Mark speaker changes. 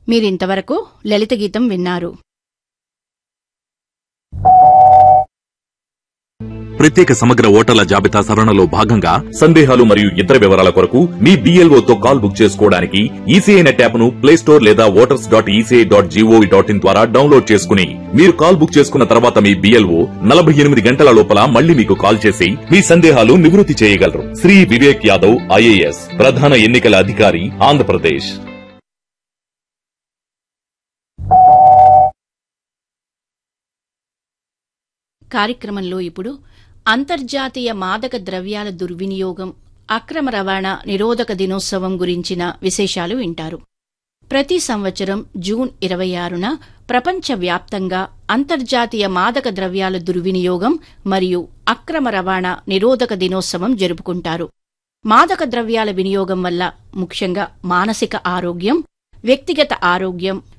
Speaker 1: మీరింతవరకు లలిత గీతం విన్నారు
Speaker 2: ప్రత్యేక సమగ్ర ఓటర్ల జాబితా సవరణలో భాగంగా సందేహాలు మరియు ఇతర వివరాల కొరకు మీ BLO తో కాల్ బుక్ చేసుకోవడానికి ఈసీఐ నెట్ యాప్ ను ప్లే స్టోర్ లేదా voters dot ECI dot gov dot in ద్వారా డౌన్లోడ్ చేసుకుని మీరు కాల్ బుక్ చేసుకున్న తర్వాత మీ బిఎల్ఓ నలభై ఎనిమిది గంటల లోపల మళ్ళీ మీకు కాల్ చేసి మీ సందేహాలు నివృత్తి చేయగలరు శ్రీ వివేక్ యాదవ్ ఐఏఎస్ ప్రధాన ఎన్నికల అధికారి ఆంధ్రప్రదేశ్
Speaker 1: కార్యక్రమంలో ఇప్పుడు అంతర్జాతీయ మాదక ద్రవ్యాల దుర్వినియోగం అక్రమ రవాణా నిరోధక దినోత్సవం గురించిన విశేషాలు వింటారు ప్రతి సంవత్సరం జూన్ ఇరవై ఆరున ప్రపంచవ్యాప్తంగా అంతర్జాతీయ మాదక ద్రవ్యాల దుర్వినియోగం మరియు అక్రమ రవాణా నిరోధక దినోత్సవం జరుపుకుంటారు మాదక ద్రవ్యాల వినియోగం వల్ల ముఖ్యంగా మానసిక ఆరోగ్యం వ్యక్తిగత ఆరోగ్యం